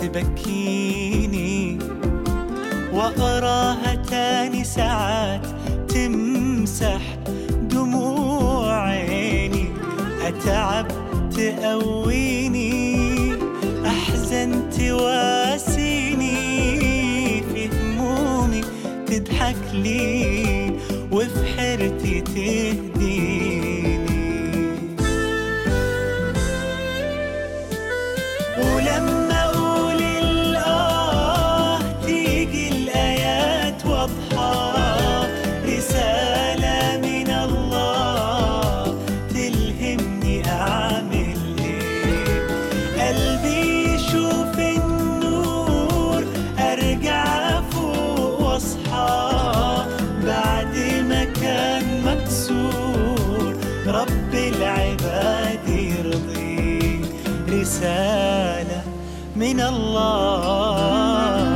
تبكيني وأراها تاني ساعات تمسح دموع عيني أتعب تقويني أحزن تواسيني في همومي تضحك لي وفي حيرتي تهديني ولما اقول الاه تيجي الايات واضحه رساله من الله تلهمني اعمل ايه قلبي يشوف النور ارجع فوق واصحى بعد ما كان مكسور رب العباد يرضيه رسالة من الله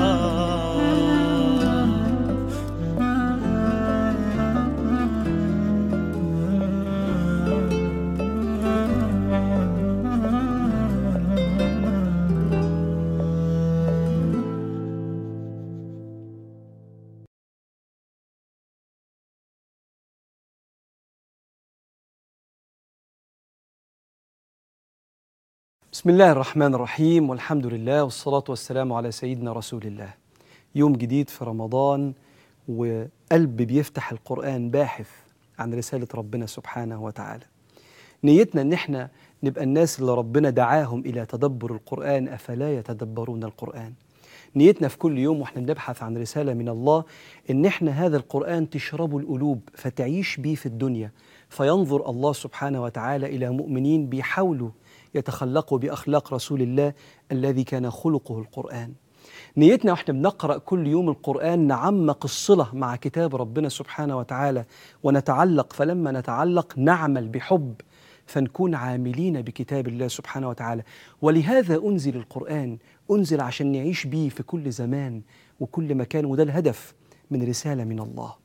بسم الله الرحمن الرحيم والحمد لله والصلاة والسلام على سيدنا رسول الله يوم جديد في رمضان وقلب بيفتح القرآن باحث عن رسالة ربنا سبحانه وتعالى نيتنا ان احنا نبقى الناس اللي ربنا دعاهم الى تدبر القرآن افلا يتدبرون القرآن نيتنا في كل يوم واحنا بنبحث عن رسالة من الله ان احنا هذا القرآن تشربه القلوب فتعيش بيه في الدنيا فينظر الله سبحانه وتعالى الى مؤمنين بيحاولوا يتخلقوا باخلاق رسول الله الذي كان خلقه القرآن نيتنا واحنا بنقرأ كل يوم القرآن نعمق الصلة مع كتاب ربنا سبحانه وتعالى ونتعلق فلما نتعلق نعمل بحب فنكون عاملين بكتاب الله سبحانه وتعالى ولهذا أنزل القرآن أنزل عشان نعيش بيه في كل زمان وكل مكان وده الهدف من رسالة من الله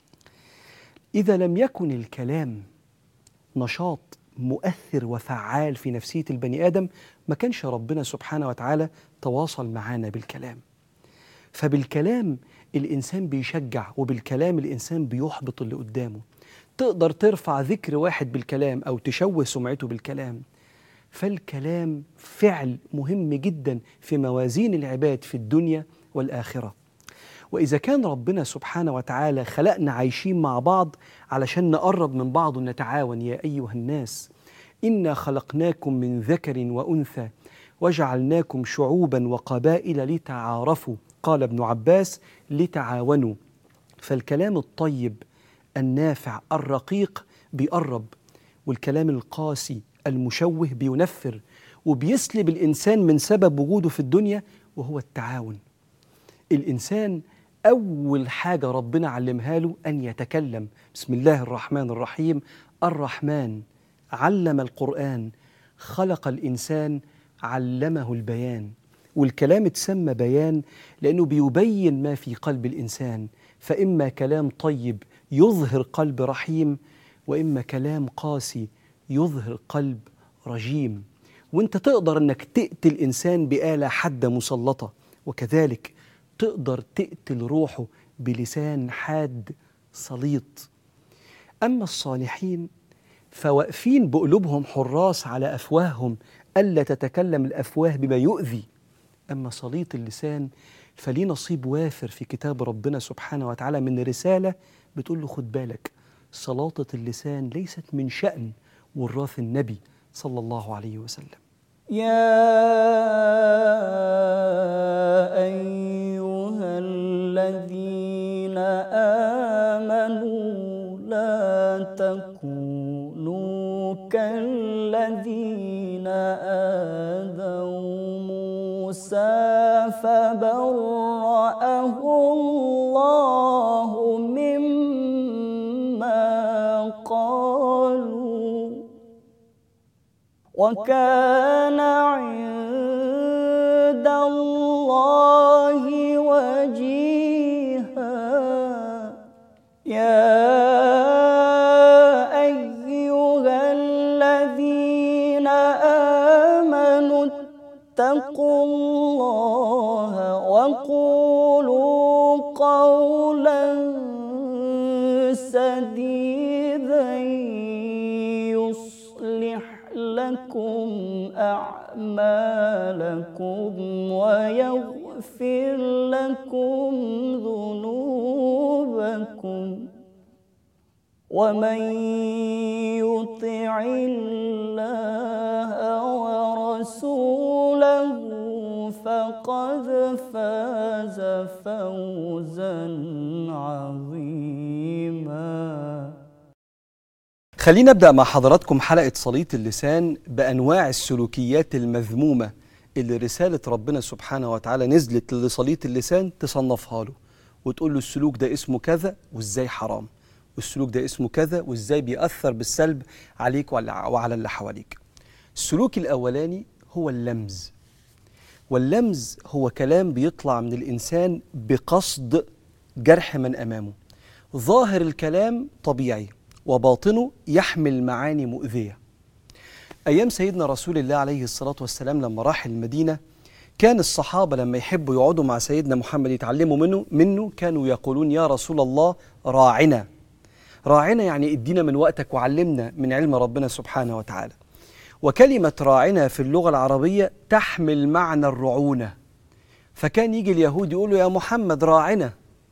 إذا لم يكن الكلام نشاط مؤثر وفعال في نفسية البني آدم ما كانش ربنا سبحانه وتعالى تواصل معانا بالكلام فبالكلام الإنسان بيشجع وبالكلام الإنسان بيحبط اللي قدامه تقدر ترفع ذكر واحد بالكلام أو تشوه سمعته بالكلام فالكلام فعل مهم جدا في موازين العباد في الدنيا والآخرة وإذا كان ربنا سبحانه وتعالى خلقنا عايشين مع بعض علشان نقرب من بعض ونتعاون يا أيها الناس إنا خلقناكم من ذكر وأنثى وجعلناكم شعوبا وقبائل لتعارفوا قال ابن عباس لتعاونوا فالكلام الطيب النافع الرقيق بيقرب والكلام القاسي المشوه بينفر وبيسلب الإنسان من سبب وجوده في الدنيا وهو التعاون الإنسان أول حاجة ربنا علمها له أن يتكلم بسم الله الرحمن الرحيم الرحمن علم القرآن خلق الإنسان علمه البيان والكلام اتسمى بيان لأنه بيبين ما في قلب الإنسان فإما كلام طيب يظهر قلب رحيم وإما كلام قاسي يظهر قلب رجيم وانت تقدر انك تقتل انسان بآلة حادة مسلطة وكذلك تقدر تقتل روحه بلسان حاد سليط أما الصالحين فواقفين بقلوبهم حراس على أفواههم ألا تتكلم الأفواه بما يؤذي أما سليط اللسان فليه نصيب وافر في كتاب ربنا سبحانه وتعالى من رسالة بتقول له خد بالك سلاطة اللسان ليست من شأن وراث النبي صلى الله عليه وسلم يا أيها الذين آمنوا لا تكونوا كالذين آذوا موسى فبرأه الله مما قالوا وكان عند الله وجيها يا أيها الذين آمنوا اتقوا الله لكم أعمالكم ويغفر لكم ذنوبكم ومن يطع الله ورسوله فقد فاز فوزا عظيما خلينا نبدأ مع حضراتكم حلقة صليط اللسان بأنواع السلوكيات المذمومة اللي رسالة ربنا سبحانه وتعالى نزلت لصليط اللسان تصنفها له وتقول له السلوك ده اسمه كذا وازاي حرام والسلوك ده اسمه كذا وازاي بيأثر بالسلب عليك وعلى وعلى اللي حواليك السلوك الأولاني هو اللمز واللمز هو كلام بيطلع من الإنسان بقصد جرح من أمامه ظاهر الكلام طبيعي وباطنه يحمل معاني مؤذية أيام سيدنا رسول الله عليه الصلاة والسلام لما راح المدينة كان الصحابة لما يحبوا يقعدوا مع سيدنا محمد يتعلموا منه منه كانوا يقولون يا رسول الله راعنا راعنا يعني ادينا من وقتك وعلمنا من علم ربنا سبحانه وتعالى وكلمة راعنا في اللغة العربية تحمل معنى الرعونة فكان يجي اليهود يقولوا يا محمد راعنا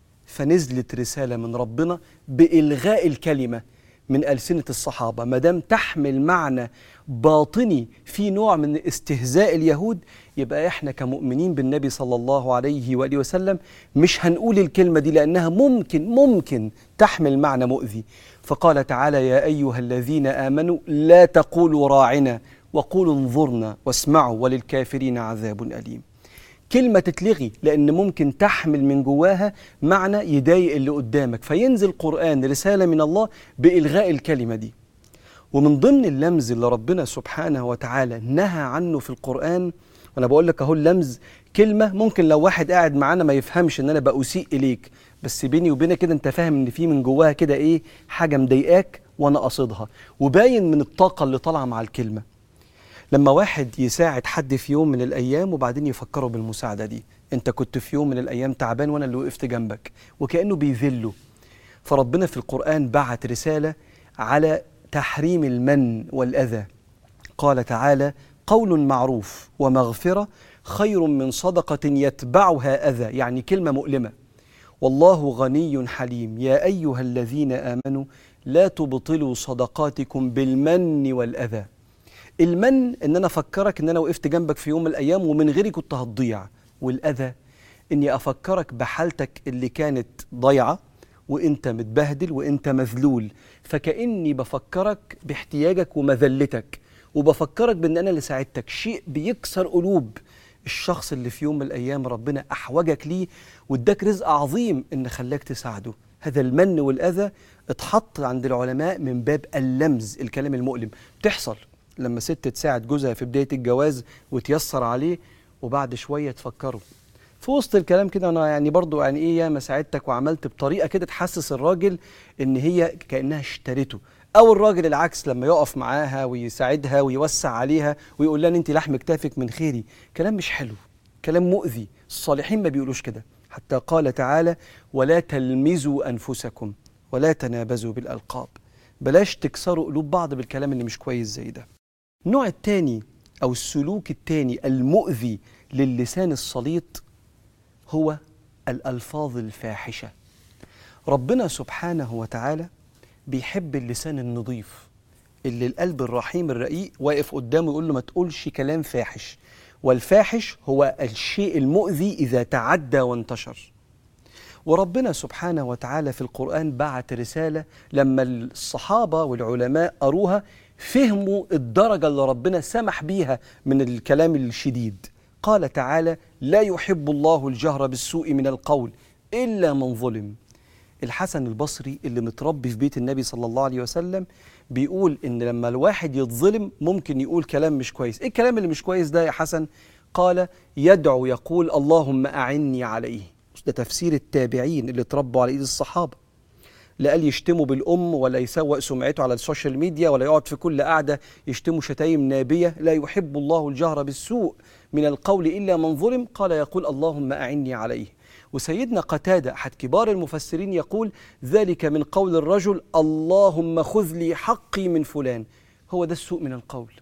فنزلت رسالة من ربنا بإلغاء الكلمة من ألسنة الصحابة ما دام تحمل معنى باطني في نوع من استهزاء اليهود يبقى احنا كمؤمنين بالنبي صلى الله عليه وآله وسلم مش هنقول الكلمة دي لأنها ممكن ممكن تحمل معنى مؤذي فقال تعالى يا أيها الذين آمنوا لا تقولوا راعنا وقولوا انظرنا واسمعوا وللكافرين عذاب أليم كلمة تتلغي لأن ممكن تحمل من جواها معنى يضايق اللي قدامك فينزل قرآن رسالة من الله بإلغاء الكلمة دي ومن ضمن اللمز اللي ربنا سبحانه وتعالى نهى عنه في القرآن وأنا بقول لك أهو اللمز كلمة ممكن لو واحد قاعد معانا ما يفهمش إن أنا بأسيء إليك بس بيني وبينك كده أنت فاهم إن في من جواها كده إيه حاجة مضايقاك وأنا قصدها وباين من الطاقة اللي طالعة مع الكلمة لما واحد يساعد حد في يوم من الايام وبعدين يفكره بالمساعده دي انت كنت في يوم من الايام تعبان وانا اللي وقفت جنبك وكانه بيذله فربنا في القران بعت رساله على تحريم المن والاذى قال تعالى قول معروف ومغفره خير من صدقه يتبعها اذى يعني كلمه مؤلمه والله غني حليم يا ايها الذين امنوا لا تبطلوا صدقاتكم بالمن والاذى المن ان انا افكرك ان انا وقفت جنبك في يوم من الايام ومن غيري كنت هتضيع والاذى اني افكرك بحالتك اللي كانت ضايعه وانت متبهدل وانت مذلول فكاني بفكرك باحتياجك ومذلتك وبفكرك بان انا اللي ساعدتك شيء بيكسر قلوب الشخص اللي في يوم من الايام ربنا احوجك ليه واداك رزق عظيم ان خلاك تساعده هذا المن والاذى اتحط عند العلماء من باب اللمز الكلام المؤلم بتحصل لما ست تساعد جوزها في بدايه الجواز وتيسر عليه وبعد شويه تفكره في وسط الكلام كده انا يعني برضو يعني ايه ياما ساعدتك وعملت بطريقه كده تحسس الراجل ان هي كانها اشترته او الراجل العكس لما يقف معاها ويساعدها ويوسع عليها ويقول لها انت لحم كتافك من خيري كلام مش حلو كلام مؤذي الصالحين ما بيقولوش كده حتى قال تعالى ولا تلمزوا انفسكم ولا تنابزوا بالالقاب بلاش تكسروا قلوب بعض بالكلام اللي مش كويس زي ده النوع الثاني او السلوك الثاني المؤذي للسان السليط هو الالفاظ الفاحشه ربنا سبحانه وتعالى بيحب اللسان النظيف اللي القلب الرحيم الرقيق واقف قدامه يقول له ما تقولش كلام فاحش والفاحش هو الشيء المؤذي اذا تعدى وانتشر وربنا سبحانه وتعالى في القرآن بعت رسالة لما الصحابة والعلماء قروها فهموا الدرجة اللي ربنا سمح بيها من الكلام الشديد قال تعالى لا يحب الله الجهر بالسوء من القول إلا من ظلم الحسن البصري اللي متربي في بيت النبي صلى الله عليه وسلم بيقول ان لما الواحد يتظلم ممكن يقول كلام مش كويس ايه الكلام اللي مش كويس ده يا حسن قال يدعو يقول اللهم اعني عليه ده تفسير التابعين اللي اتربوا على ايد الصحابه لا قال يشتموا بالام ولا يسوق سمعته على السوشيال ميديا ولا يقعد في كل قعده يشتموا شتايم نابيه لا يحب الله الجهر بالسوء من القول الا من ظلم قال يقول اللهم اعني عليه وسيدنا قتاده احد كبار المفسرين يقول ذلك من قول الرجل اللهم خذ لي حقي من فلان هو ده السوء من القول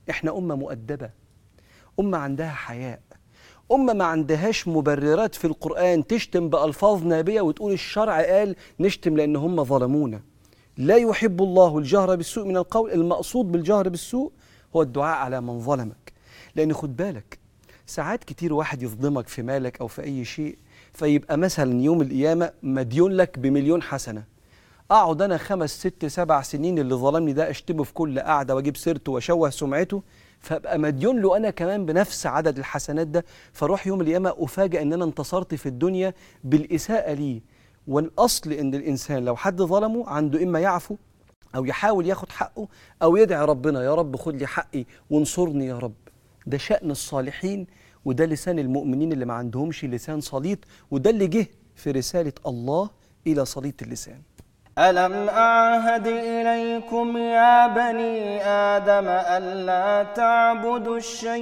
احنا أمة مؤدبة أمة عندها حياء أمة ما عندهاش مبررات في القرآن تشتم بألفاظ نابية وتقول الشرع قال نشتم لأن هم ظلمونا لا يحب الله الجهر بالسوء من القول المقصود بالجهر بالسوء هو الدعاء على من ظلمك لأن خد بالك ساعات كتير واحد يظلمك في مالك أو في أي شيء فيبقى مثلا يوم القيامة مديون لك بمليون حسنة اقعد انا خمس ست سبع سنين اللي ظلمني ده اشتمه في كل قعده واجيب سيرته واشوه سمعته فابقى مديون له انا كمان بنفس عدد الحسنات ده فاروح يوم القيامه افاجئ ان انا انتصرت في الدنيا بالاساءه ليه والاصل ان الانسان لو حد ظلمه عنده اما يعفو او يحاول ياخد حقه او يدعي ربنا يا رب خد لي حقي وانصرني يا رب ده شأن الصالحين وده لسان المؤمنين اللي ما عندهمش لسان صليط وده اللي جه في رسالة الله إلى صليط اللسان ألم أعهد إليكم يا بني آدم ألا تعبدوا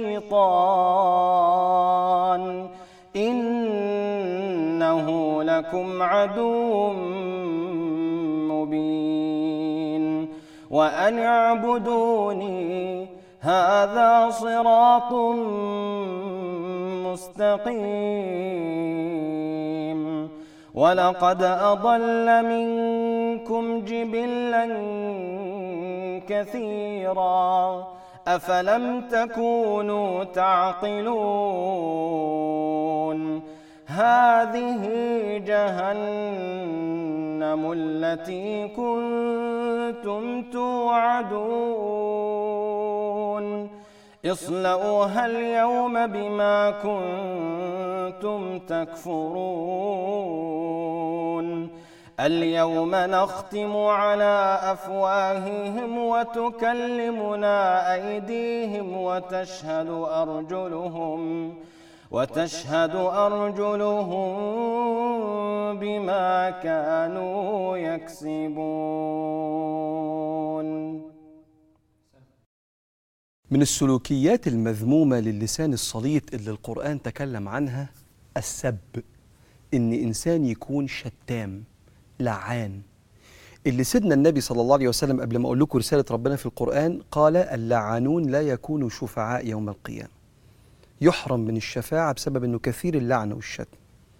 الشيطان إنه لكم عدو مبين وأن اعبدوني هذا صراط مستقيم ولقد أضل منكم جبلا كثيرا أفلم تكونوا تعقلون هذه جهنم التي كنتم توعدون اصلؤوها اليوم بما كنتم تكفرون اليوم نختم على افواههم وتكلمنا ايديهم وتشهد ارجلهم وتشهد ارجلهم بما كانوا يكسبون من السلوكيات المذمومة للسان الصليط اللي القرآن تكلم عنها السب إن إنسان يكون شتام لعان اللي سيدنا النبي صلى الله عليه وسلم قبل ما أقول لكم رسالة ربنا في القرآن قال اللعانون لا يكونوا شفعاء يوم القيامة يحرم من الشفاعة بسبب أنه كثير اللعن والشتم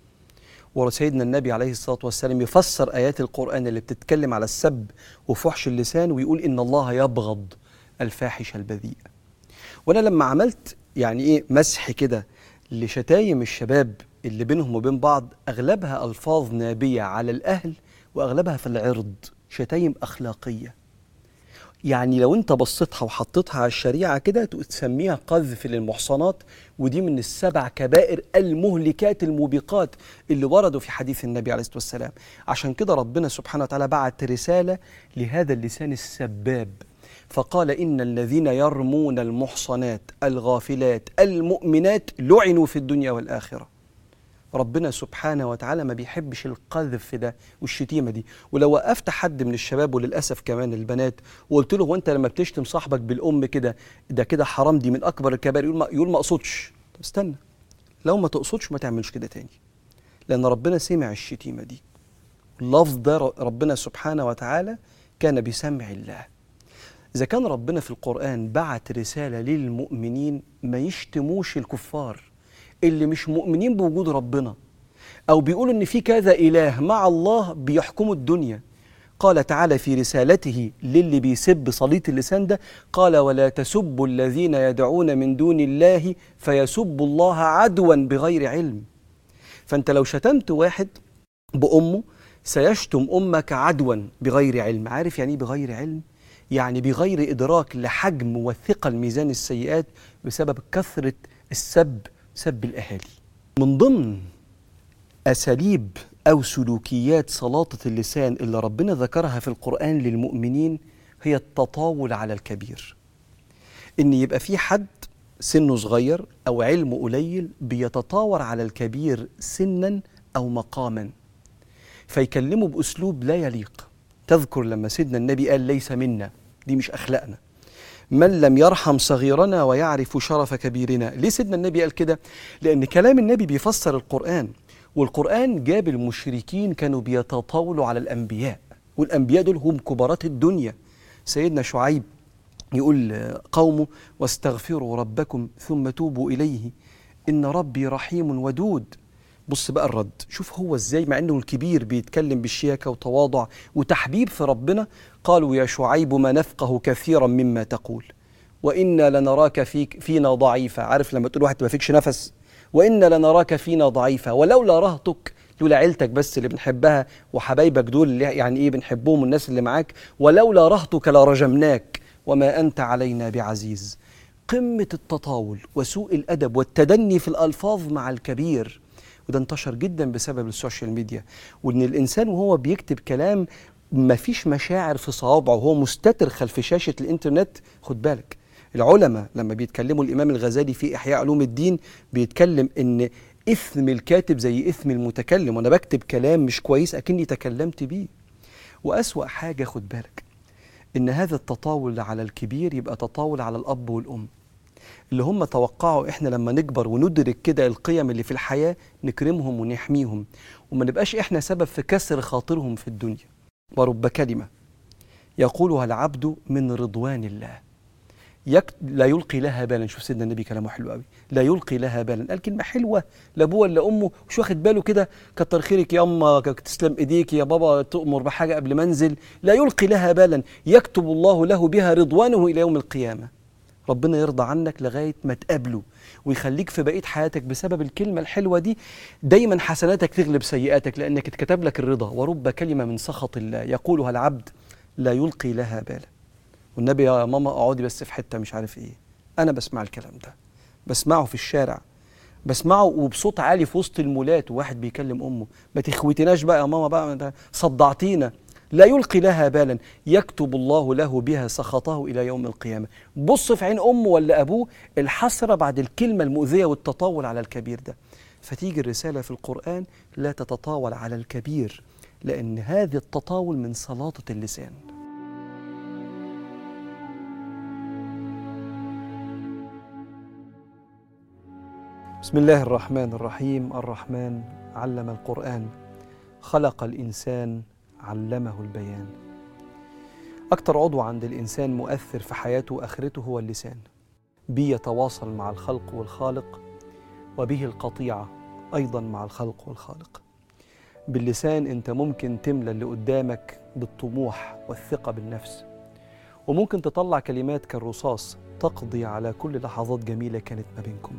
وسيدنا النبي عليه الصلاة والسلام يفسر آيات القرآن اللي بتتكلم على السب وفحش اللسان ويقول إن الله يبغض الفاحش البذيء وانا لما عملت يعني ايه مسح كده لشتايم الشباب اللي بينهم وبين بعض اغلبها الفاظ نابيه على الاهل واغلبها في العرض شتايم اخلاقيه يعني لو انت بصيتها وحطيتها على الشريعه كده تسميها قذف للمحصنات ودي من السبع كبائر المهلكات الموبقات اللي وردوا في حديث النبي عليه الصلاه والسلام عشان كده ربنا سبحانه وتعالى بعت رساله لهذا اللسان السباب فقال إن الذين يرمون المحصنات الغافلات المؤمنات لعنوا في الدنيا والآخرة ربنا سبحانه وتعالى ما بيحبش القذف ده والشتيمة دي ولو وقفت حد من الشباب وللأسف كمان البنات وقلت له وانت لما بتشتم صاحبك بالأم كده ده كده حرام دي من أكبر الكبائر يقول ما, يقول ما أقصدش طب استنى لو ما تقصدش ما تعملش كده تاني لأن ربنا سمع الشتيمة دي اللفظ ده ربنا سبحانه وتعالى كان بسمع الله إذا كان ربنا في القرآن بعت رسالة للمؤمنين ما يشتموش الكفار اللي مش مؤمنين بوجود ربنا أو بيقولوا إن في كذا إله مع الله بيحكموا الدنيا قال تعالى في رسالته للي بيسب صليط اللسان ده قال ولا تسبوا الذين يدعون من دون الله فيسبوا الله عدوا بغير علم فأنت لو شتمت واحد بأمه سيشتم أمك عدوا بغير علم عارف يعني إيه بغير علم؟ يعني بغير إدراك لحجم وثقل ميزان السيئات بسبب كثرة السب سب الأهالي من ضمن أساليب أو سلوكيات سلاطة اللسان اللي ربنا ذكرها في القرآن للمؤمنين هي التطاول على الكبير إن يبقى في حد سنه صغير أو علمه قليل بيتطاول على الكبير سنا أو مقاما فيكلمه بأسلوب لا يليق تذكر لما سيدنا النبي قال ليس منا دي مش أخلاقنا من لم يرحم صغيرنا ويعرف شرف كبيرنا ليه سيدنا النبي قال كده لأن كلام النبي بيفسر القرآن والقرآن جاب المشركين كانوا بيتطاولوا على الأنبياء والأنبياء دول هم كبارات الدنيا سيدنا شعيب يقول قومه واستغفروا ربكم ثم توبوا إليه إن ربي رحيم ودود بص بقى الرد شوف هو ازاي مع انه الكبير بيتكلم بالشياكه وتواضع وتحبيب في ربنا قالوا يا شعيب ما نفقه كثيرا مما تقول وانا لنراك فيك فينا ضعيفا عارف لما تقول واحد ما فيكش نفس وانا لنراك فينا ضعيفا ولولا رهتك لولا عيلتك بس اللي بنحبها وحبايبك دول اللي يعني ايه بنحبهم والناس اللي معاك ولولا رهتك لرجمناك وما انت علينا بعزيز قمه التطاول وسوء الادب والتدني في الالفاظ مع الكبير وده انتشر جدا بسبب السوشيال ميديا وان الانسان وهو بيكتب كلام ما فيش مشاعر في صوابعه وهو مستتر خلف شاشه الانترنت خد بالك العلماء لما بيتكلموا الامام الغزالي في احياء علوم الدين بيتكلم ان اثم الكاتب زي اثم المتكلم وانا بكتب كلام مش كويس اكني تكلمت بيه واسوا حاجه خد بالك ان هذا التطاول على الكبير يبقى تطاول على الاب والام اللي هم توقعوا احنا لما نكبر وندرك كده القيم اللي في الحياه نكرمهم ونحميهم وما نبقاش احنا سبب في كسر خاطرهم في الدنيا ورب كلمه يقولها العبد من رضوان الله يك... لا يلقي لها بالا شوف سيدنا النبي كلامه حلو قوي لا يلقي لها بالا قال كلمه حلوه لابوه ولا امه مش واخد باله كده كتر خيرك يا اما تسلم ايديك يا بابا تؤمر بحاجه قبل ما انزل لا يلقي لها بالا يكتب الله له بها رضوانه الى يوم القيامه ربنا يرضى عنك لغايه ما تقابله ويخليك في بقيه حياتك بسبب الكلمه الحلوه دي دايما حسناتك تغلب سيئاتك لانك اتكتب لك الرضا ورب كلمه من سخط الله يقولها العبد لا يلقي لها بالا والنبي يا ماما اقعدي بس في حته مش عارف ايه انا بسمع الكلام ده بسمعه في الشارع بسمعه وبصوت عالي في وسط المولات وواحد بيكلم امه ما تخوتناش بقى يا ماما بقى ده صدعتينا لا يلقي لها بالا يكتب الله له بها سخطه الى يوم القيامه بص في عين امه ولا ابوه الحسره بعد الكلمه المؤذيه والتطاول على الكبير ده فتيجي الرساله في القران لا تتطاول على الكبير لان هذا التطاول من سلاطه اللسان بسم الله الرحمن الرحيم الرحمن علم القرآن خلق الإنسان علمه البيان أكتر عضو عند الإنسان مؤثر في حياته وآخرته هو اللسان بيه يتواصل مع الخلق والخالق وبه القطيعة أيضا مع الخلق والخالق باللسان أنت ممكن تملى اللي قدامك بالطموح والثقة بالنفس وممكن تطلع كلمات كالرصاص تقضي على كل لحظات جميلة كانت ما بينكم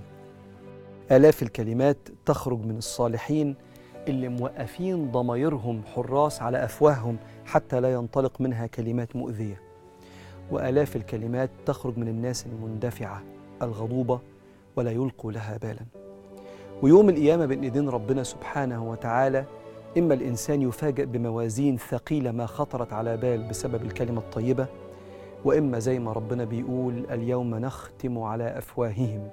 آلاف الكلمات تخرج من الصالحين اللي موقفين ضمايرهم حراس على أفواههم حتى لا ينطلق منها كلمات مؤذية وآلاف الكلمات تخرج من الناس المندفعة الغضوبة ولا يلقوا لها بالا ويوم القيامة بين إيدين ربنا سبحانه وتعالى إما الإنسان يفاجأ بموازين ثقيلة ما خطرت على بال بسبب الكلمة الطيبة وإما زي ما ربنا بيقول اليوم نختم على أفواههم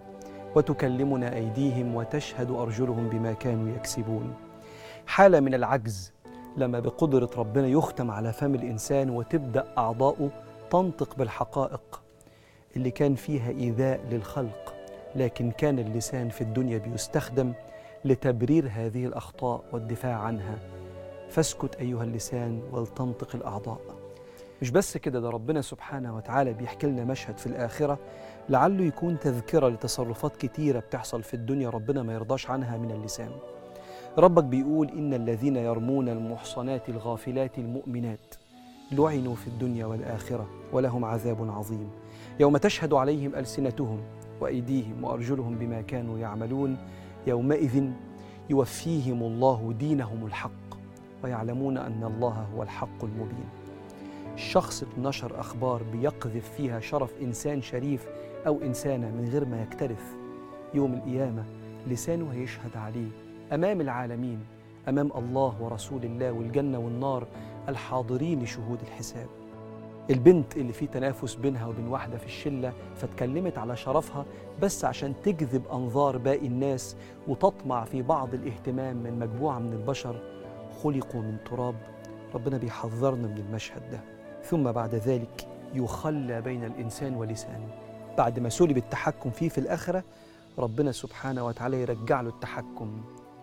وتكلمنا ايديهم وتشهد ارجلهم بما كانوا يكسبون حاله من العجز لما بقدره ربنا يختم على فم الانسان وتبدا اعضاؤه تنطق بالحقائق اللي كان فيها ايذاء للخلق لكن كان اللسان في الدنيا بيستخدم لتبرير هذه الاخطاء والدفاع عنها فاسكت ايها اللسان ولتنطق الاعضاء مش بس كده ده ربنا سبحانه وتعالى بيحكي لنا مشهد في الاخره لعله يكون تذكره لتصرفات كتيره بتحصل في الدنيا ربنا ما يرضاش عنها من اللسان ربك بيقول ان الذين يرمون المحصنات الغافلات المؤمنات لعنوا في الدنيا والاخره ولهم عذاب عظيم يوم تشهد عليهم السنتهم وايديهم وارجلهم بما كانوا يعملون يومئذ يوفيهم الله دينهم الحق ويعلمون ان الله هو الحق المبين الشخص اللي نشر اخبار بيقذف فيها شرف انسان شريف او انسانه من غير ما يكترث يوم القيامه لسانه هيشهد عليه امام العالمين امام الله ورسول الله والجنه والنار الحاضرين لشهود الحساب البنت اللي في تنافس بينها وبين واحده في الشله فاتكلمت على شرفها بس عشان تجذب انظار باقي الناس وتطمع في بعض الاهتمام من مجموعه من البشر خلقوا من تراب ربنا بيحذرنا من المشهد ده ثم بعد ذلك يخلى بين الانسان ولسانه بعد ما سلب التحكم فيه في الاخره ربنا سبحانه وتعالى يرجع له التحكم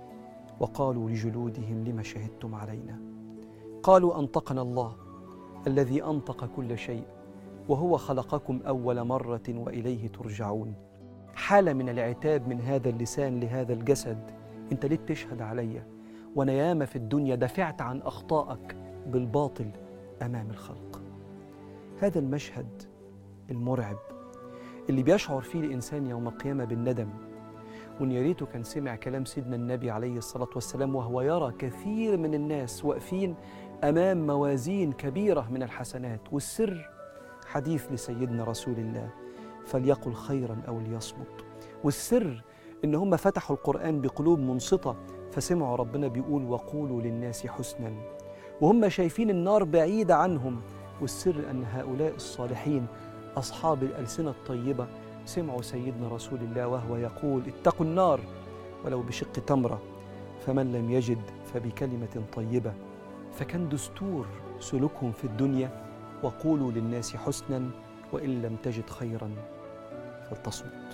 وقالوا لجلودهم لم شهدتم علينا قالوا انطقنا الله الذي انطق كل شيء وهو خلقكم أول مرة وإليه ترجعون حالة من العتاب من هذا اللسان لهذا الجسد أنت ليه بتشهد عليا وأنا ياما في الدنيا دافعت عن أخطائك بالباطل أمام الخلق هذا المشهد المرعب اللي بيشعر فيه الإنسان يوم القيامة بالندم وإن يا ريته كان سمع كلام سيدنا النبي عليه الصلاة والسلام وهو يرى كثير من الناس واقفين أمام موازين كبيرة من الحسنات والسر حديث لسيدنا رسول الله فليقل خيرا أو ليصمت والسر إن هم فتحوا القرآن بقلوب منصتة فسمعوا ربنا بيقول وقولوا للناس حسنا وهم شايفين النار بعيدة عنهم والسر أن هؤلاء الصالحين أصحاب الألسنة الطيبة سمعوا سيدنا رسول الله وهو يقول اتقوا النار ولو بشق تمرة فمن لم يجد فبكلمة طيبة فكان دستور سلوكهم في الدنيا وقولوا للناس حسنا وإن لم تجد خيرا فلتصمت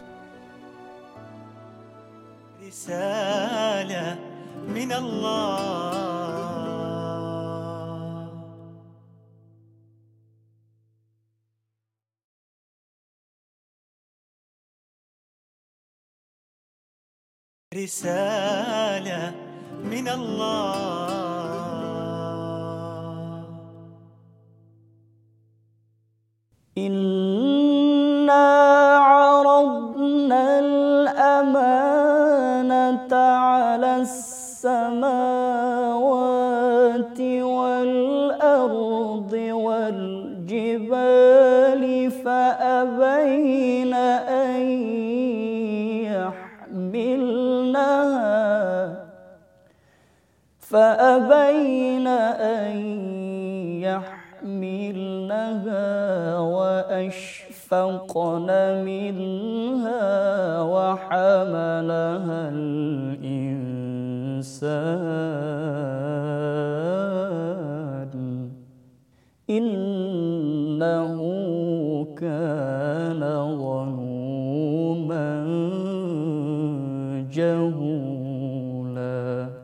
رسالة من الله رسالة من الله إنا عرضنا الأمانة على السماوات والأرض والجبال فأبين أن يحملنها فأبين أن يحملنها وأشفقن منها وحملها الإنسان إنه كان ظلوما جهولا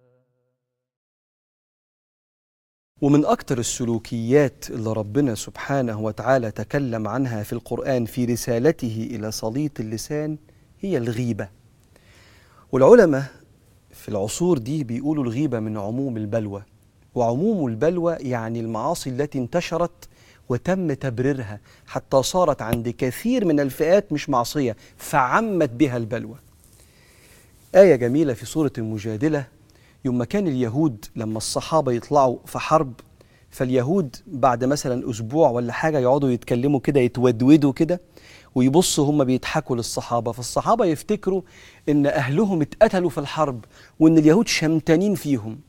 ومن أكتر السلوكيات اللي ربنا سبحانه وتعالى تكلم عنها في القرآن في رسالته إلى سليط اللسان هي الغيبة والعلماء في العصور دي بيقولوا الغيبة من عموم البلوى وعموم البلوى يعني المعاصي التي انتشرت وتم تبريرها حتى صارت عند كثير من الفئات مش معصية فعمت بها البلوى آية جميلة في سورة المجادلة يوم ما كان اليهود لما الصحابة يطلعوا في حرب فاليهود بعد مثلا أسبوع ولا حاجة يقعدوا يتكلموا كده يتودودوا كده ويبصوا هم بيضحكوا للصحابة فالصحابة يفتكروا إن أهلهم اتقتلوا في الحرب وإن اليهود شمتانين فيهم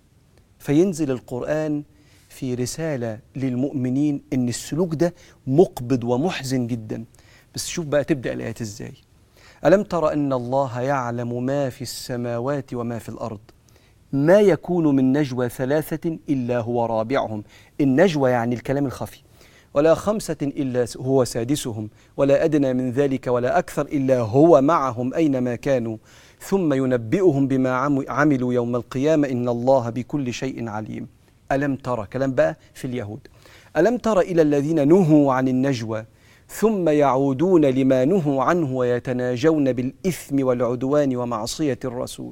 فينزل القرآن في رسالة للمؤمنين إن السلوك ده مقبض ومحزن جدا بس شوف بقى تبدأ الآيات إزاي ألم تر أن الله يعلم ما في السماوات وما في الأرض ما يكون من نجوى ثلاثة إلا هو رابعهم النجوى يعني الكلام الخفي ولا خمسة إلا هو سادسهم ولا أدنى من ذلك ولا أكثر إلا هو معهم أينما كانوا ثم ينبئهم بما عم- عملوا يوم القيامة إن الله بكل شيء عليم ألم ترى كلام بقى في اليهود ألم تر إلى الذين نهوا عن النجوى ثم يعودون لما نهوا عنه ويتناجون بالإثم والعدوان ومعصية الرسول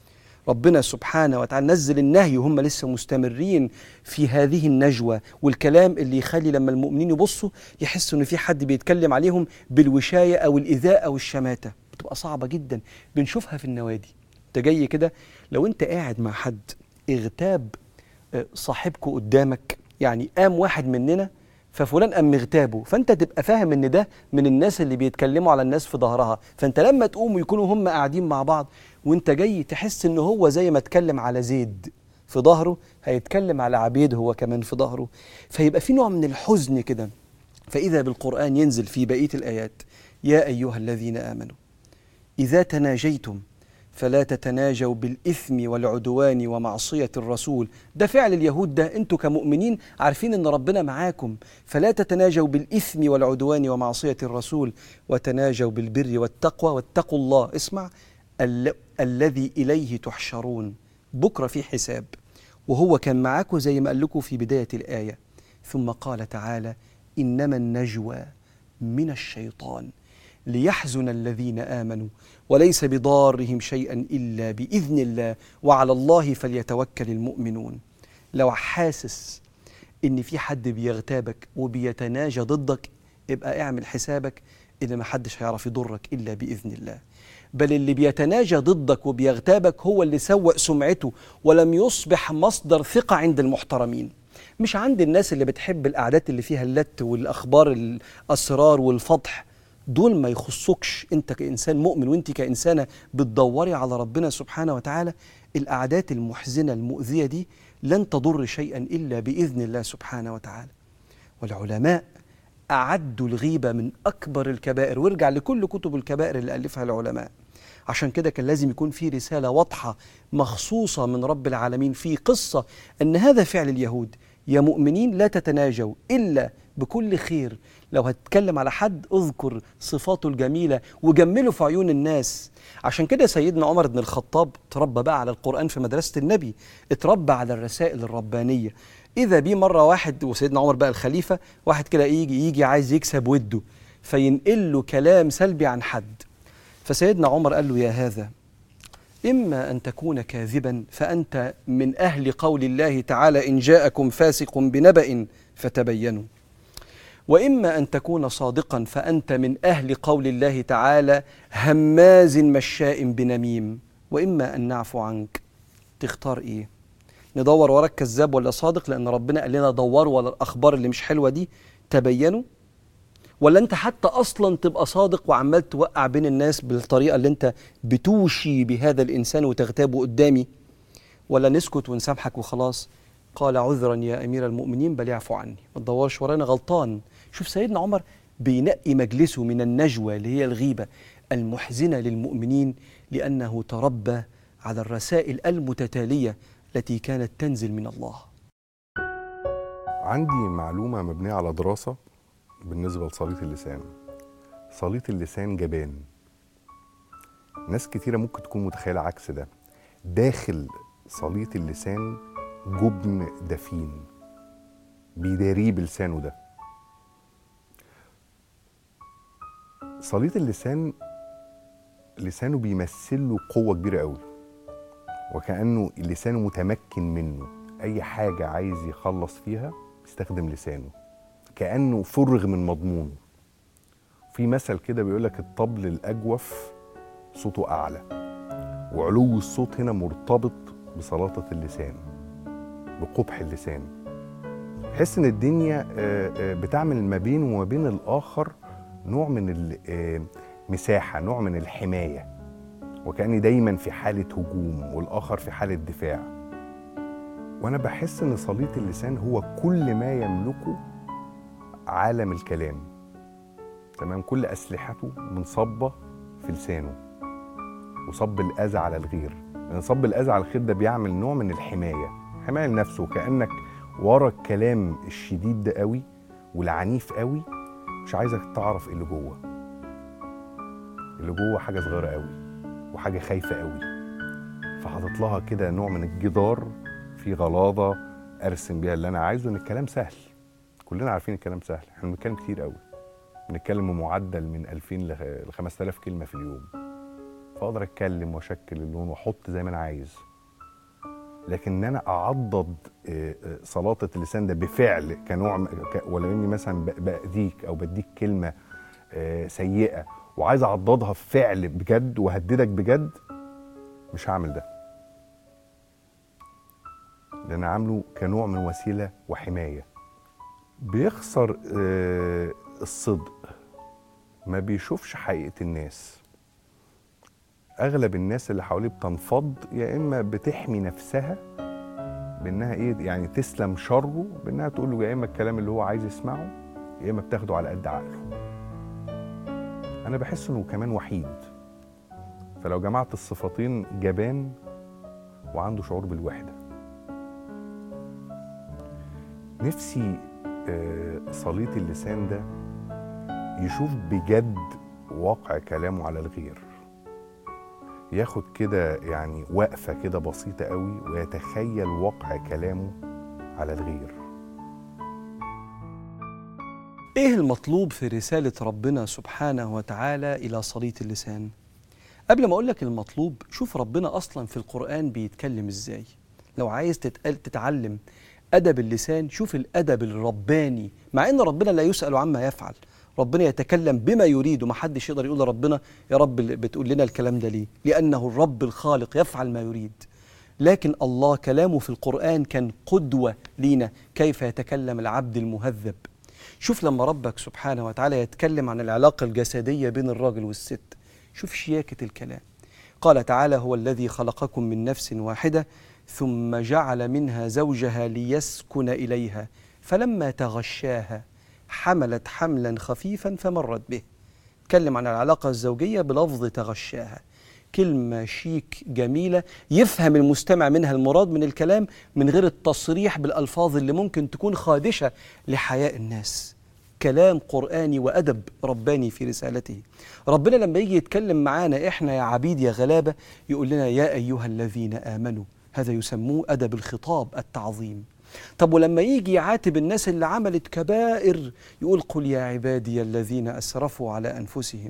ربنا سبحانه وتعالى نزل النهي وهم لسه مستمرين في هذه النجوى والكلام اللي يخلي لما المؤمنين يبصوا يحسوا ان في حد بيتكلم عليهم بالوشايه او الايذاء او الشماته بتبقى صعبه جدا بنشوفها في النوادي انت جاي كده لو انت قاعد مع حد اغتاب آه، صاحبكوا قدامك يعني قام واحد مننا ففلان قام مغتابه فانت تبقى فاهم ان ده من الناس اللي بيتكلموا على الناس في ظهرها فانت لما تقوم ويكونوا هم قاعدين مع بعض وانت جاي تحس ان هو زي ما اتكلم على زيد في ظهره هيتكلم على عبيد هو كمان في ظهره فيبقى في نوع من الحزن كده فاذا بالقران ينزل في بقيه الايات يا ايها الذين امنوا اذا تناجيتم فلا تتناجوا بالإثم والعدوان ومعصية الرسول ده فعل اليهود ده أنتوا كمؤمنين عارفين أن ربنا معاكم فلا تتناجوا بالإثم والعدوان ومعصية الرسول وتناجوا بالبر والتقوى واتقوا الله اسمع ال- الذي إليه تحشرون بكرة في حساب وهو كان معاكم زي ما قال لكم في بداية الآية ثم قال تعالى إنما النجوى من الشيطان ليحزن الذين آمنوا وليس بضارهم شيئا إلا بإذن الله وعلى الله فليتوكل المؤمنون لو حاسس إن في حد بيغتابك وبيتناجى ضدك ابقى اعمل حسابك إن ما حدش هيعرف يضرك إلا بإذن الله بل اللي بيتناجى ضدك وبيغتابك هو اللي سوء سمعته ولم يصبح مصدر ثقة عند المحترمين مش عند الناس اللي بتحب القعدات اللي فيها اللت والأخبار الأسرار والفضح دول ما يخصكش انت كإنسان مؤمن وانت كإنسانة بتدوري على ربنا سبحانه وتعالى القعدات المحزنة المؤذية دي لن تضر شيئا إلا بإذن الله سبحانه وتعالى والعلماء أعدوا الغيبة من أكبر الكبائر وارجع لكل كتب الكبائر اللي ألفها العلماء عشان كده كان لازم يكون في رسالة واضحة مخصوصة من رب العالمين في قصة أن هذا فعل اليهود يا مؤمنين لا تتناجوا إلا بكل خير لو هتتكلم على حد اذكر صفاته الجميلة وجمله في عيون الناس عشان كده سيدنا عمر بن الخطاب تربى بقى على القرآن في مدرسة النبي اتربى على الرسائل الربانية إذا بيه مرة واحد وسيدنا عمر بقى الخليفة واحد كده يجي يجي عايز يكسب وده فينقل له كلام سلبي عن حد فسيدنا عمر قال له يا هذا إما أن تكون كاذبا فأنت من أهل قول الله تعالى إن جاءكم فاسق بنبأ فتبينوا وإما أن تكون صادقا فأنت من أهل قول الله تعالى هماز مشاء بنميم وإما أن نعفو عنك تختار إيه ندور وراك كذاب ولا صادق لأن ربنا قال لنا دوروا ولا الأخبار اللي مش حلوة دي تبينوا ولا انت حتى اصلا تبقى صادق وعمال توقع بين الناس بالطريقه اللي انت بتوشي بهذا الانسان وتغتابه قدامي ولا نسكت ونسامحك وخلاص قال عذرا يا امير المؤمنين بل اعفو عني ما تدورش ورانا غلطان شوف سيدنا عمر بينقي مجلسه من النجوى اللي هي الغيبه المحزنه للمؤمنين لانه تربى على الرسائل المتتاليه التي كانت تنزل من الله عندي معلومة مبنية على دراسة بالنسبة لصليط اللسان صليط اللسان جبان ناس كتيرة ممكن تكون متخيلة عكس ده داخل صليط اللسان جبن دفين بيداريه بلسانه ده صليط اللسان لسانه بيمثل له قوة كبيرة قوي وكأنه لسانه متمكن منه أي حاجة عايز يخلص فيها بيستخدم لسانه كأنه فرغ من مضمونه في مثل كده بيقول لك الطبل الأجوف صوته أعلى وعلو الصوت هنا مرتبط بسلاطة اللسان بقبح اللسان تحس ان الدنيا آه، آه، بتعمل ما بينه وما بين الاخر نوع من المساحه نوع من الحمايه وكاني دايما في حاله هجوم والاخر في حاله دفاع وانا بحس ان صليط اللسان هو كل ما يملكه عالم الكلام تمام كل اسلحته منصبه في لسانه وصب الاذى على الغير لان صب الاذى على الخير ده بيعمل نوع من الحمايه حمايه لنفسه كانك ورا الكلام الشديد ده قوي والعنيف قوي مش عايزك تعرف إيه اللي جوه اللي جوه حاجه صغيره قوي وحاجه خايفه قوي فحاطط لها كده نوع من الجدار في غلاظه ارسم بيها اللي انا عايزه ان الكلام سهل كلنا عارفين الكلام سهل احنا بنتكلم كتير قوي بنتكلم بمعدل من 2000 ل 5000 كلمه في اليوم فاقدر اتكلم واشكل اللون واحط زي ما انا عايز لكن ان انا اعضد آه، آه، سلاطه اللسان ده بفعل كنوع م- ك- ولو اني مثلا ب- باذيك او بديك كلمه آه، سيئه وعايز اعضدها في فعل بجد وهددك بجد مش هعمل ده لان عامله كنوع من وسيله وحمايه بيخسر آه، الصدق ما بيشوفش حقيقه الناس اغلب الناس اللي حواليه بتنفض يا اما بتحمي نفسها بانها ايه يعني تسلم شره بانها تقول له يا اما الكلام اللي هو عايز يسمعه يا اما بتاخده على قد عقله انا بحس انه كمان وحيد فلو جمعت الصفتين جبان وعنده شعور بالوحده نفسي آه، صليط اللسان ده يشوف بجد واقع كلامه على الغير ياخد كده يعني وقفة كده بسيطة قوي ويتخيل واقع كلامه على الغير ايه المطلوب في رسالة ربنا سبحانه وتعالى إلى صليط اللسان؟ قبل ما أقول لك المطلوب شوف ربنا أصلا في القرآن بيتكلم إزاي لو عايز تتقل تتعلم أدب اللسان شوف الأدب الرباني مع إن ربنا لا يسأل عما يفعل ربنا يتكلم بما يريد وما حدش يقدر يقول لربنا يا رب بتقول لنا الكلام ده ليه لأنه الرب الخالق يفعل ما يريد لكن الله كلامه في القرآن كان قدوة لينا كيف يتكلم العبد المهذب شوف لما ربك سبحانه وتعالى يتكلم عن العلاقة الجسدية بين الراجل والست شوف شياكة الكلام قال تعالى هو الذي خلقكم من نفس واحدة ثم جعل منها زوجها ليسكن إليها فلما تغشاها حملت حملا خفيفا فمرت به تكلم عن العلاقة الزوجية بلفظ تغشاها كلمة شيك جميلة يفهم المستمع منها المراد من الكلام من غير التصريح بالألفاظ اللي ممكن تكون خادشة لحياء الناس كلام قرآني وأدب رباني في رسالته ربنا لما يجي يتكلم معانا إحنا يا عبيد يا غلابة يقول لنا يا أيها الذين آمنوا هذا يسموه أدب الخطاب التعظيم طب ولما يجي يعاتب الناس اللي عملت كبائر يقول قل يا عبادي الذين أسرفوا على أنفسهم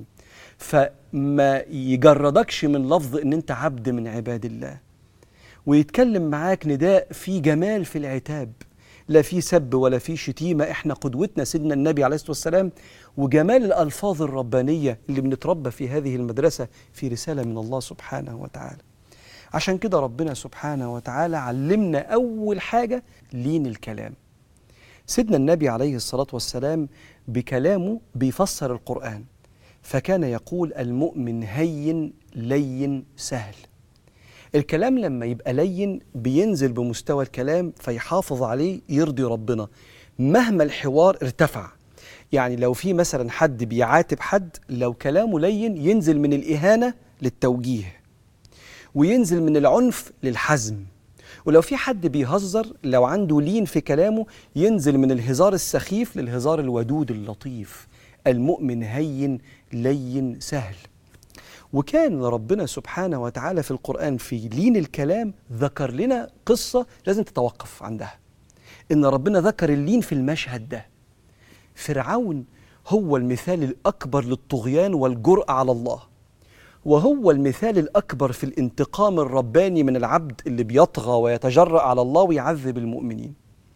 فما يجردكش من لفظ ان انت عبد من عباد الله ويتكلم معاك نداء في جمال في العتاب لا في سب ولا في شتيمة احنا قدوتنا سيدنا النبي عليه الصلاة والسلام وجمال الألفاظ الربانية اللي بنتربى في هذه المدرسة في رسالة من الله سبحانه وتعالى عشان كده ربنا سبحانه وتعالى علمنا أول حاجة لين الكلام سيدنا النبي عليه الصلاة والسلام بكلامه بيفسر القرآن فكان يقول المؤمن هين لين سهل الكلام لما يبقى لين بينزل بمستوى الكلام فيحافظ عليه يرضي ربنا مهما الحوار ارتفع يعني لو في مثلا حد بيعاتب حد لو كلامه لين ينزل من الإهانة للتوجيه وينزل من العنف للحزم ولو في حد بيهزر لو عنده لين في كلامه ينزل من الهزار السخيف للهزار الودود اللطيف المؤمن هين لين سهل وكان ربنا سبحانه وتعالى في القرآن في لين الكلام ذكر لنا قصة لازم تتوقف عندها إن ربنا ذكر اللين في المشهد ده فرعون هو المثال الأكبر للطغيان والجرأة على الله وهو المثال الأكبر في الانتقام الرباني من العبد اللي بيطغى ويتجرأ على الله ويعذب المؤمنين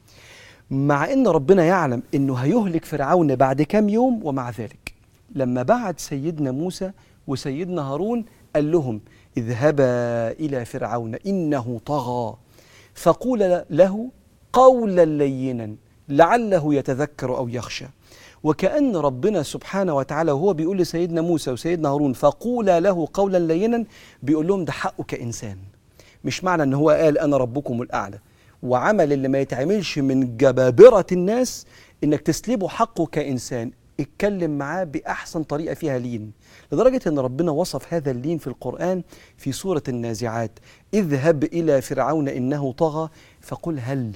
مع ان ربنا يعلم انه هيهلك فرعون بعد كام يوم ومع ذلك لما بعت سيدنا موسى وسيدنا هارون قال لهم اذهبا الى فرعون انه طغى فقول له قولا لينا لعله يتذكر او يخشى وكأن ربنا سبحانه وتعالى وهو بيقول لسيدنا موسى وسيدنا هارون فقولا له قولا لينا بيقول لهم ده حقه كإنسان مش معنى ان هو قال انا ربكم الاعلى وعمل اللي ما يتعملش من جبابرة الناس انك تسلبه حقه كإنسان اتكلم معاه بأحسن طريقة فيها لين لدرجة ان ربنا وصف هذا اللين في القرآن في سورة النازعات اذهب إلى فرعون إنه طغى فقل هل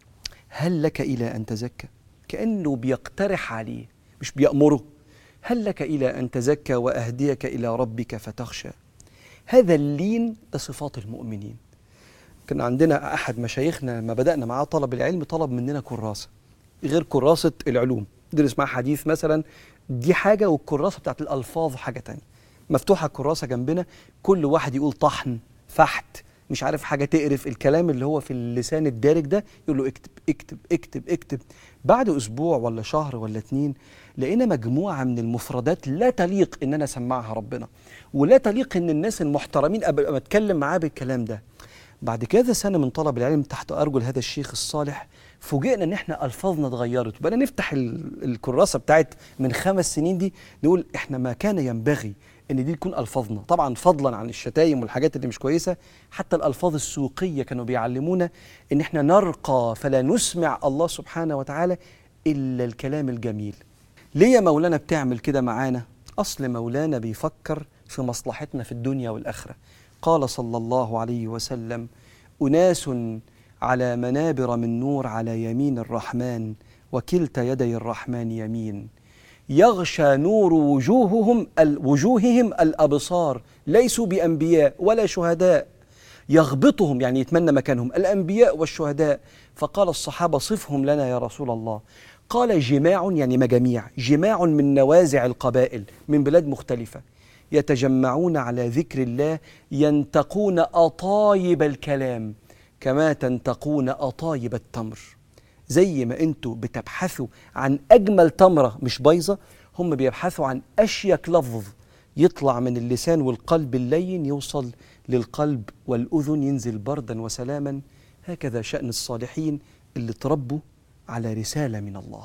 هل لك إلى أن تزكى كأنه بيقترح عليه مش بيأمره هل لك إلى أن تزكى وأهديك إلى ربك فتخشى هذا اللين ده صفات المؤمنين كان عندنا احد مشايخنا لما بدانا معاه طلب العلم طلب مننا كراسه غير كراسه العلوم ندرس معاه حديث مثلا دي حاجه والكراسه بتاعت الالفاظ حاجه تانية مفتوحه الكراسه جنبنا كل واحد يقول طحن فحت مش عارف حاجه تقرف الكلام اللي هو في اللسان الدارج ده يقول له اكتب اكتب اكتب اكتب بعد اسبوع ولا شهر ولا اتنين لقينا مجموعه من المفردات لا تليق ان انا اسمعها ربنا ولا تليق ان الناس المحترمين ابقى اتكلم معاه بالكلام ده بعد كذا سنة من طلب العلم تحت أرجل هذا الشيخ الصالح فوجئنا ان احنا الفاظنا اتغيرت بقينا نفتح ال- الكراسه بتاعت من خمس سنين دي نقول احنا ما كان ينبغي ان دي تكون الفاظنا طبعا فضلا عن الشتايم والحاجات اللي مش كويسه حتى الالفاظ السوقيه كانوا بيعلمونا ان احنا نرقى فلا نسمع الله سبحانه وتعالى الا الكلام الجميل ليه يا مولانا بتعمل كده معانا اصل مولانا بيفكر في مصلحتنا في الدنيا والاخره قال صلى الله عليه وسلم اناس على منابر من نور على يمين الرحمن وكلتا يدي الرحمن يمين يغشى نور وجوههم ال- وجوههم الابصار ليسوا بانبياء ولا شهداء يغبطهم يعني يتمنى مكانهم الانبياء والشهداء فقال الصحابه صفهم لنا يا رسول الله قال جماع يعني مجاميع جماع من نوازع القبائل من بلاد مختلفة يتجمعون على ذكر الله ينتقون أطايب الكلام كما تنتقون أطايب التمر زي ما انتوا بتبحثوا عن أجمل تمرة مش بايظة هم بيبحثوا عن أشيك لفظ يطلع من اللسان والقلب اللين يوصل للقلب والأذن ينزل بردا وسلاما هكذا شأن الصالحين اللي تربوا على رسالة من الله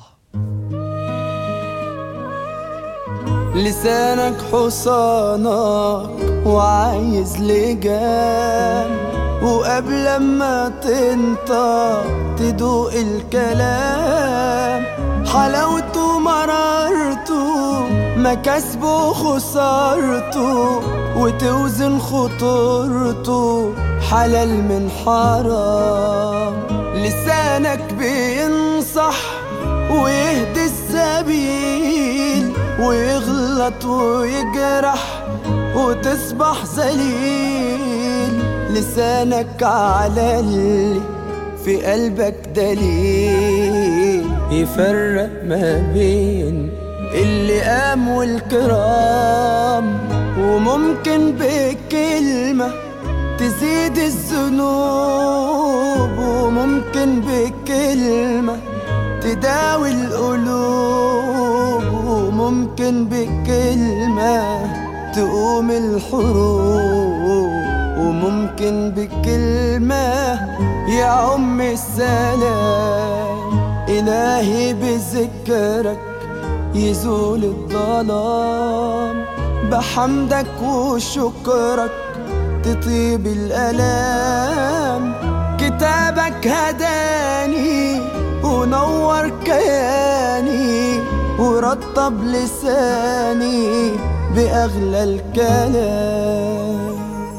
لسانك حصانك وعايز لجام وقبل ما تنطق تدوق الكلام حلاوته مرارته مكاسبه خسارته وتوزن خطورته حلال من حرام لسانك بينصح ويهدي السبيل ويغلط ويجرح وتصبح ذليل لسانك على اللي في قلبك دليل يفرق ما بين اللي قام والكرام وممكن بكلمة تزيد الذنوب وممكن بكلمة تداوي القلوب وممكن بكلمة تقوم الحروب وممكن بكلمة يعم السلام إلهي بذكرك يزول الظلام بحمدك وشكرك تطيب الألام كتابك هداني ونور كياني ورطب لساني بأغلى الكلام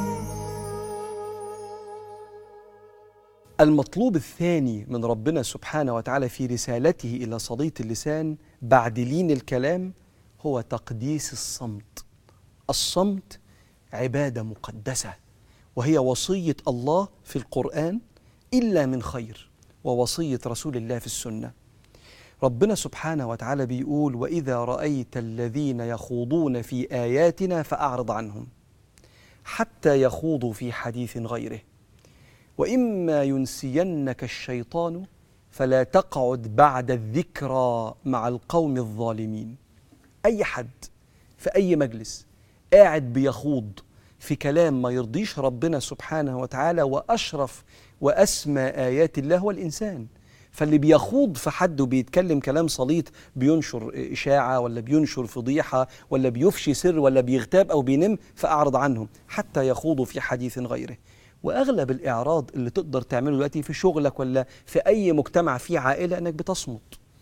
المطلوب الثاني من ربنا سبحانه وتعالى في رسالته إلى صديق اللسان بعد لين الكلام هو تقديس الصمت الصمت عبادة مقدسة وهي وصية الله في القرآن إلا من خير ووصية رسول الله في السنة ربنا سبحانه وتعالى بيقول وإذا رأيت الذين يخوضون في آياتنا فأعرض عنهم حتى يخوضوا في حديث غيره واما ينسينك الشيطان فلا تقعد بعد الذكرى مع القوم الظالمين اي حد في اي مجلس قاعد بيخوض في كلام ما يرضيش ربنا سبحانه وتعالى واشرف واسمى ايات الله هو الانسان فاللي بيخوض في حد وبيتكلم كلام سليط بينشر اشاعه ولا بينشر فضيحه ولا بيفشي سر ولا بيغتاب او بينم فاعرض عنهم حتى يخوضوا في حديث غيره واغلب الاعراض اللي تقدر تعمله دلوقتي في شغلك ولا في اي مجتمع فيه عائله انك بتصمت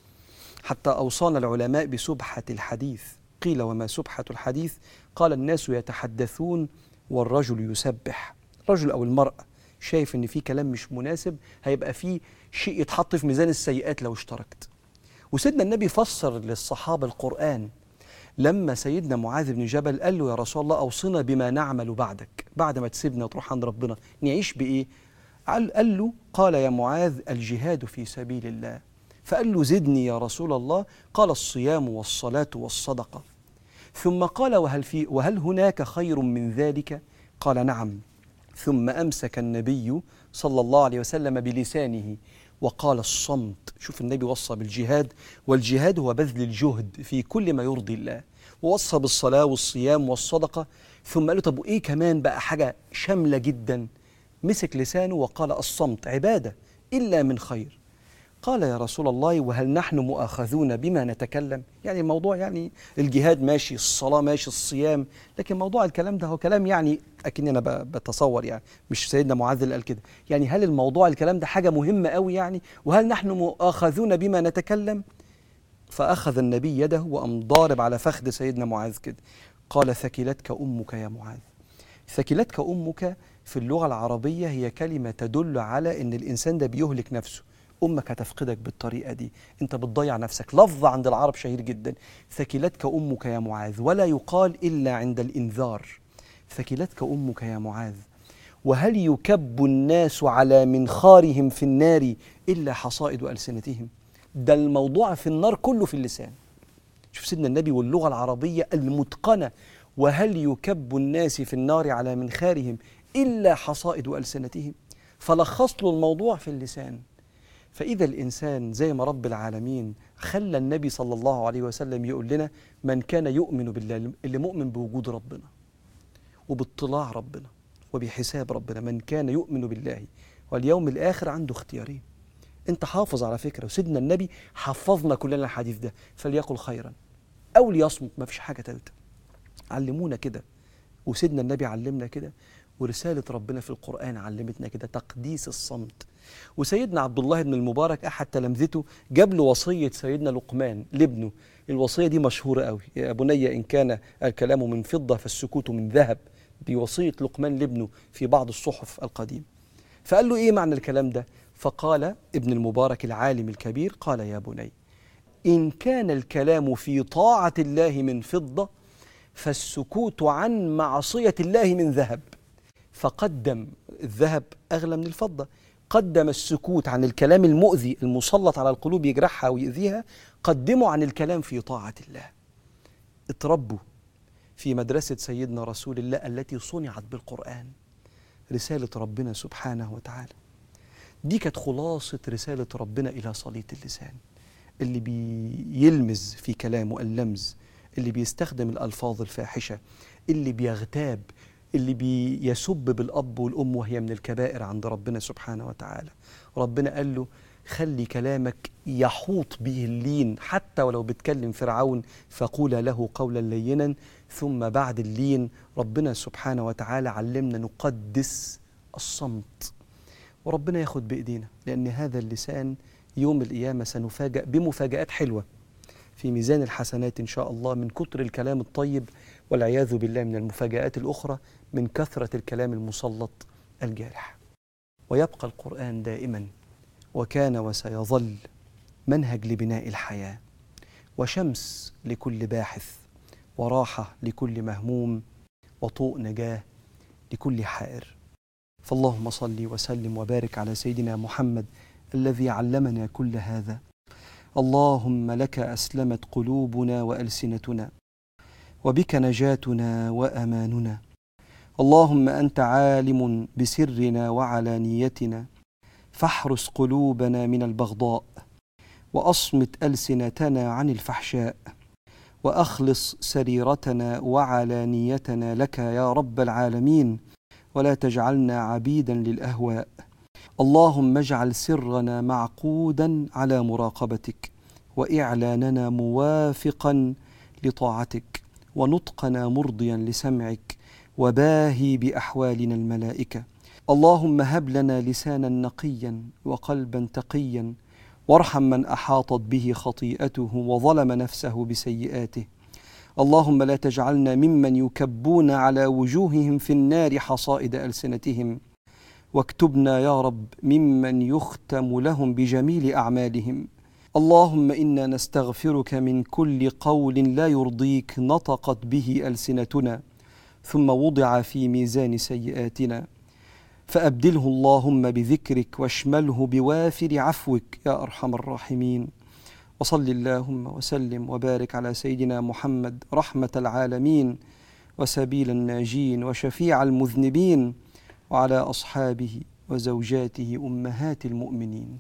حتى اوصانا العلماء بسبحه الحديث قيل وما سبحه الحديث قال الناس يتحدثون والرجل يسبح الرجل او المراه شايف ان في كلام مش مناسب هيبقى في شيء يتحط في ميزان السيئات لو اشتركت وسيدنا النبي فسر للصحابه القران لما سيدنا معاذ بن جبل قال له يا رسول الله اوصنا بما نعمل بعدك بعد ما تسيبنا وتروح عند ربنا نعيش بايه قال قال له قال يا معاذ الجهاد في سبيل الله فقال له زدني يا رسول الله قال الصيام والصلاه والصدقه ثم قال وهل في وهل هناك خير من ذلك قال نعم ثم امسك النبي صلى الله عليه وسلم بلسانه وقال الصمت شوف النبي وصى بالجهاد والجهاد هو بذل الجهد في كل ما يرضي الله ووصى بالصلاة والصيام والصدقة ثم قال له طب وإيه كمان بقى حاجة شاملة جدا مسك لسانه وقال الصمت عبادة إلا من خير قال يا رسول الله وهل نحن مؤاخذون بما نتكلم يعني الموضوع يعني الجهاد ماشي الصلاة ماشي الصيام لكن موضوع الكلام ده هو كلام يعني أكني أنا ب- بتصور يعني مش سيدنا معاذ اللي قال كده يعني هل الموضوع الكلام ده حاجة مهمة قوي يعني وهل نحن مؤاخذون بما نتكلم فأخذ النبي يده وقام ضارب على فخذ سيدنا معاذ كده قال ثكلتك أمك يا معاذ ثكلتك أمك في اللغة العربية هي كلمة تدل على أن الإنسان ده بيهلك نفسه أمك هتفقدك بالطريقة دي أنت بتضيع نفسك لفظ عند العرب شهير جدا ثكلتك أمك يا معاذ ولا يقال إلا عند الإنذار ثكلتك أمك يا معاذ وهل يكب الناس على منخارهم في النار إلا حصائد ألسنتهم ده الموضوع في النار كله في اللسان شوف سيدنا النبي واللغة العربية المتقنة وهل يكب الناس في النار على منخارهم إلا حصائد ألسنتهم فلخص له الموضوع في اللسان فإذا الإنسان زي ما رب العالمين خلى النبي صلى الله عليه وسلم يقول لنا من كان يؤمن بالله اللي مؤمن بوجود ربنا وباطلاع ربنا وبحساب ربنا من كان يؤمن بالله واليوم الآخر عنده اختيارين انت حافظ على فكرة وسيدنا النبي حفظنا كلنا الحديث ده فليقل خيرا أو ليصمت ما فيش حاجة تالتة علمونا كده وسيدنا النبي علمنا كده ورسالة ربنا في القرآن علمتنا كده تقديس الصمت وسيدنا عبد الله بن المبارك أحد تلامذته جاب له وصية سيدنا لقمان لابنه الوصية دي مشهورة قوي يا بني إن كان الكلام من فضة فالسكوت من ذهب دي وصية لقمان لابنه في بعض الصحف القديمة فقال له إيه معنى الكلام ده فقال ابن المبارك العالم الكبير قال يا بني إن كان الكلام في طاعة الله من فضة فالسكوت عن معصية الله من ذهب فقدم الذهب أغلى من الفضة قدم السكوت عن الكلام المؤذي المسلط على القلوب يجرحها ويؤذيها قدموا عن الكلام في طاعة الله اتربوا في مدرسة سيدنا رسول الله التي صنعت بالقرآن رسالة ربنا سبحانه وتعالى دي كانت خلاصة رسالة ربنا إلى صليت اللسان اللي بيلمز في كلامه اللمز اللي بيستخدم الألفاظ الفاحشة اللي بيغتاب اللي بيسب بالأب والأم وهي من الكبائر عند ربنا سبحانه وتعالى ربنا قال له خلي كلامك يحوط به اللين حتى ولو بتكلم فرعون فقول له قولا لينا ثم بعد اللين ربنا سبحانه وتعالى علمنا نقدس الصمت وربنا ياخد بإيدينا لأن هذا اللسان يوم القيامة سنفاجأ بمفاجآت حلوة في ميزان الحسنات إن شاء الله من كتر الكلام الطيب والعياذ بالله من المفاجآت الأخرى من كثرة الكلام المسلط الجارح ويبقى القرآن دائما وكان وسيظل منهج لبناء الحياة وشمس لكل باحث وراحة لكل مهموم وطوء نجاة لكل حائر فاللهم صل وسلم وبارك على سيدنا محمد الذي علمنا كل هذا اللهم لك اسلمت قلوبنا والسنتنا وبك نجاتنا واماننا اللهم انت عالم بسرنا وعلانيتنا فاحرس قلوبنا من البغضاء واصمت السنتنا عن الفحشاء واخلص سريرتنا وعلانيتنا لك يا رب العالمين ولا تجعلنا عبيدا للاهواء اللهم اجعل سرنا معقودا على مراقبتك واعلاننا موافقا لطاعتك ونطقنا مرضيا لسمعك وباهي باحوالنا الملائكه اللهم هب لنا لسانا نقيا وقلبا تقيا وارحم من احاطت به خطيئته وظلم نفسه بسيئاته اللهم لا تجعلنا ممن يكبون على وجوههم في النار حصائد السنتهم واكتبنا يا رب ممن يختم لهم بجميل اعمالهم اللهم انا نستغفرك من كل قول لا يرضيك نطقت به السنتنا ثم وضع في ميزان سيئاتنا فابدله اللهم بذكرك واشمله بوافر عفوك يا ارحم الراحمين وصل اللهم وسلم وبارك على سيدنا محمد رحمه العالمين وسبيل الناجين وشفيع المذنبين وعلى اصحابه وزوجاته امهات المؤمنين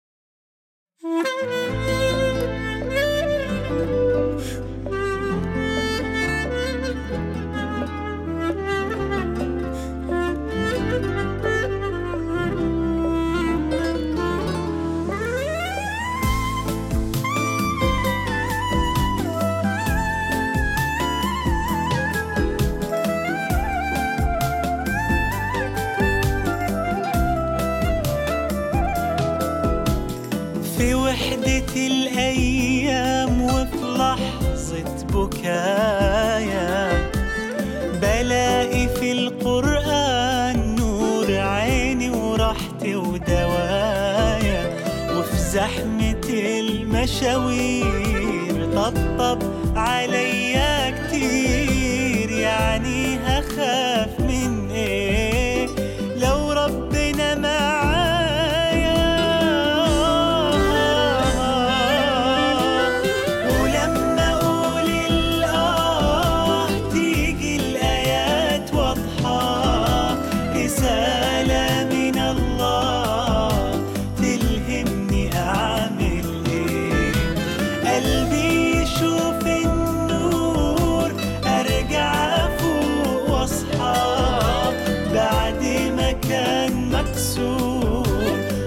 في وحدة الأيام وفي لحظة بكايا بلاقي في القرآن نور عيني وراحتي ودوايا وفي زحمة المشاوير طبطب عليا كتير يعني هخاف من ايه لو ربنا معايا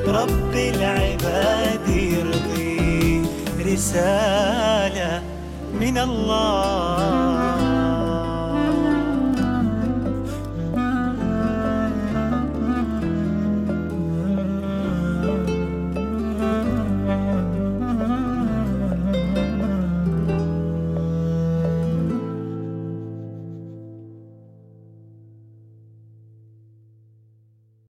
رب العباد يرضي رسالة من الله